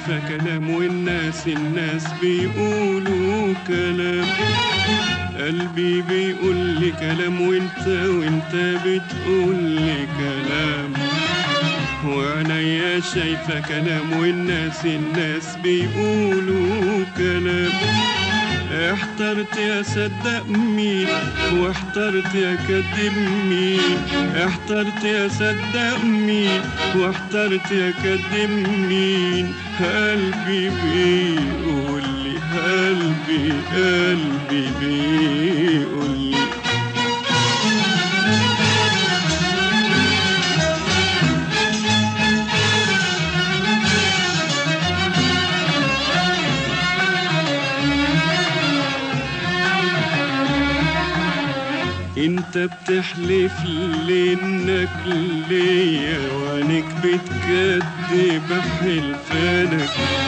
شايفة كلام والناس الناس بيقولوا كلام قلبي بيقول لي كلام وانت وانت بتقول لي كلام وعينيا شايفة كلام والناس الناس بيقولوا كلام احترت يا صدق مين واحترت يا كدب مين احترت يا صدق مين واحترت يا كدب مين قلبي بيقول لي قلبي قلبي بيقول لي انت بتحلف لي انك ليا وعنك بتكدب حلفانك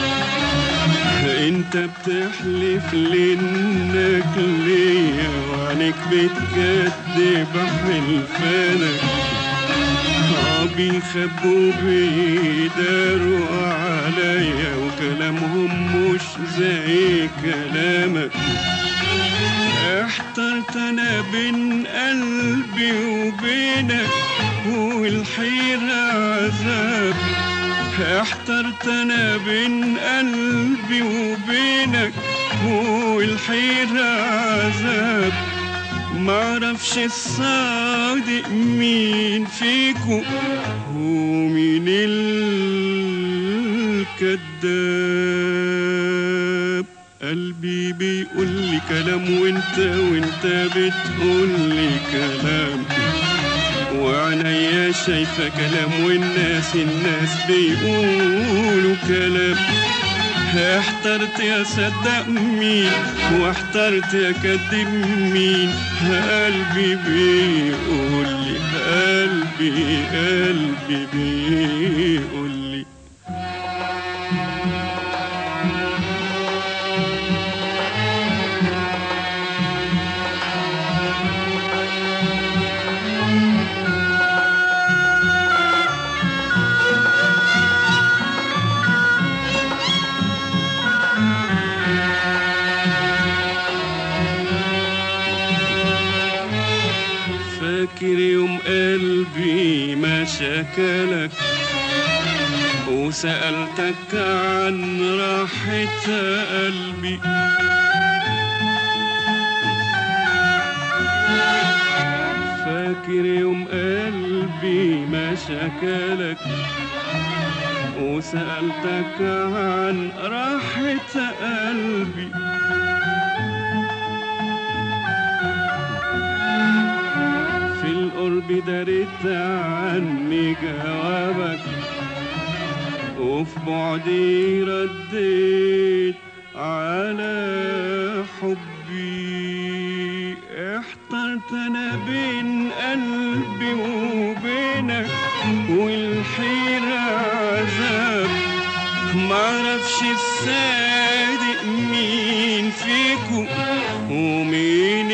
انت بتحلف لي انك ليا وعنك بتكدب حلفانك اه بيخبوا بيداروا عليا وكلامهم مش زي كلامك احترت انا بين قلبي وبينك والحيرة عذاب احترت انا بين قلبي وبينك والحيرة عذاب معرفش الصادق مين فيكو ومين الكذاب قلبي بيقول لي كلام وانت وانت بتقول لي كلام وعينيا شايفة كلام والناس الناس بيقولوا كلام احترت يا صدق مين واحترت يا كدب مين قلبي بيقول لي قلبي قلبي بيقول لي فاكر يوم قلبي ما شكلك وسألتك عن راحة قلبي فاكر يوم قلبي ما شكلك وسألتك عن راحة قلبي في القرب دريت عني جوابك وفي بعدي رديت على حبي احترت انا بين قلبي وبينك والحيرة عذاب معرفش الصادق مين فيكو ومين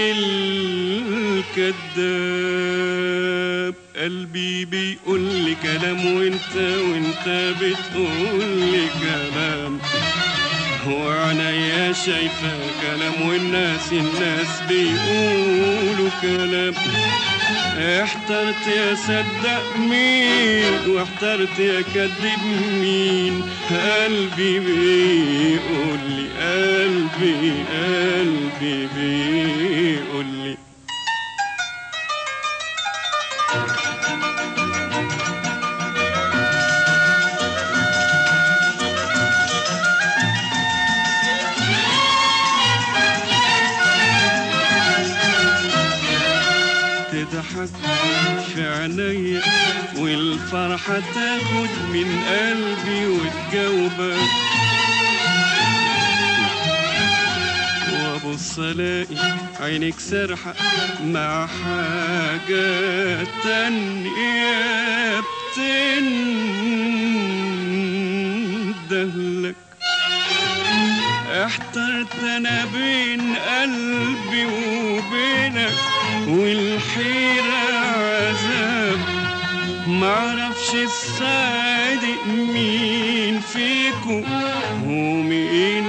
الكذاب قلبي بيقول لي كلام وانت وانت بتقول لي كلام وعينيا شايفة كلام والناس الناس بيقولوا كلام احترت يا صدق مين واحترت يا كدب مين قلبي بيقول لي قلبي قلبي بيقول لي تضحك في عينيا والفرحة تاخد من قلبي وتجاوبك وابص الاقي عينك سرحة مع حاجة تانية بتندهلك احترت انا بين قلبي وبينك والحيرة عذاب معرفش الصادق مين فيكو تعرفوا هو مين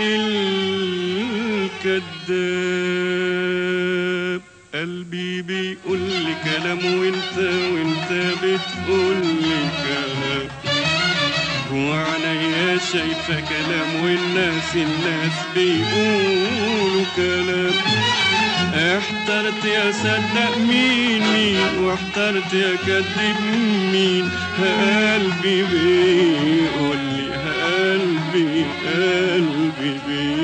الكذاب قلبي بيقول لي كلام وانت وانت بتقول لي كلام وعليا شايفة كلام والناس الناس بيقولوا كلام احترت يا صدق مين مين واحترت يا كذب مين قلبي بيقول لي قلبي قلبي بيقول